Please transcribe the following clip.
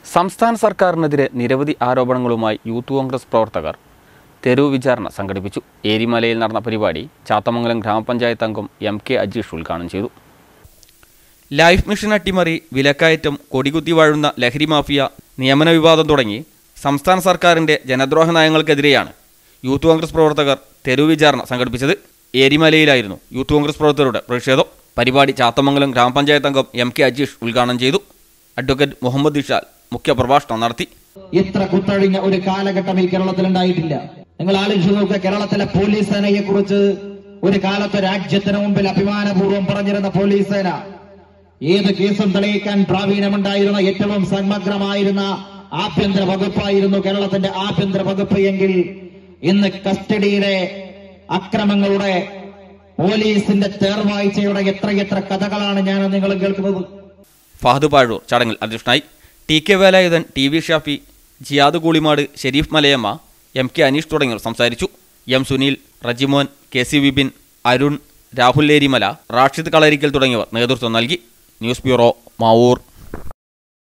സംസ്ഥാന സർക്കാരിനെതിരെ നിരവധി ആരോപണങ്ങളുമായി യൂത്ത് കോൺഗ്രസ് പ്രവർത്തകർ തെരുവ് വിചാരണ സംഘടിപ്പിച്ചു ഏരിമലയിൽ നടന്ന പരിപാടി ചാത്തമംഗലം ഗ്രാമപഞ്ചായത്ത് അംഗം എം കെ അജീഷ് ഉദ്ഘാടനം ചെയ്തു ലൈഫ് മിഷൻ അട്ടിമറി വിലക്കയറ്റം കൊടികുത്തി വാഴുന്ന ലഹരി മാഫിയ നിയമന വിവാദം തുടങ്ങി സംസ്ഥാന സർക്കാരിൻ്റെ ജനദ്രോഹ നയങ്ങൾക്കെതിരെയാണ് യൂത്ത് കോൺഗ്രസ് പ്രവർത്തകർ തെരുവ് വിചാരണ സംഘടിപ്പിച്ചത് ഏരിമലയിലായിരുന്നു യൂത്ത് കോൺഗ്രസ് പ്രവർത്തകരുടെ പ്രതിഷേധം പരിപാടി ചാത്തമംഗലം ഗ്രാമപഞ്ചായത്ത് അംഗം എം കെ അജീഷ് ഉദ്ഘാടനം ചെയ്തു അഡ്വക്കേറ്റ് മുഹമ്മദ് ഇഷാൽ മുഖ്യപ്രഭാഷണം നടത്തി ഇത്ര കുത്തഴിഞ്ഞ ഒരു കാലഘട്ടം ഈ കേരളത്തിൽ ഉണ്ടായിട്ടില്ല നിങ്ങൾ ആലോചിച്ച് നോക്കുക കേരളത്തിലെ പോലീസ് സേനയെ കുറിച്ച് ഒരു കാലത്ത് രാജ്യത്തിന് മുമ്പിൽ അഭിമാനപൂർവ്വം പറഞ്ഞിരുന്ന പോലീസ് സേന ഏത് കേസും തെളിയിക്കാൻ പ്രാവീണ്യമുണ്ടായിരുന്ന ഏറ്റവും സമഗ്രമായിരുന്ന ആഭ്യന്തര വകുപ്പായിരുന്നു കേരളത്തിന്റെ ആഭ്യന്തര വകുപ്പ് എങ്കിൽ ഇന്ന് കസ്റ്റഡിയിലെ അക്രമങ്ങളുടെ പോലീസിന്റെ തേർവാഴ്ചയുടെ എത്രയെത്ര കഥകളാണ് ഞാൻ നിങ്ങൾ കേൾക്കുന്നത് ഫഹദ് പാഴൂർ ചടങ്ങിൽ അധ്യക്ഷനായി T K Velayudhan T V Shafi Jiyad Koolimad Sherif Malayamma M K Aneesh തുടങ്ങിയവർ സംസാരിച്ചു M Sunil Rejimon K C Vipin Arun Rahul Erimala Rashid Kalarikkal തുടങ്ങിയവർ നേതൃത്വം നൽകി ന്യൂസ് ബ്യൂറോ മാവൂർ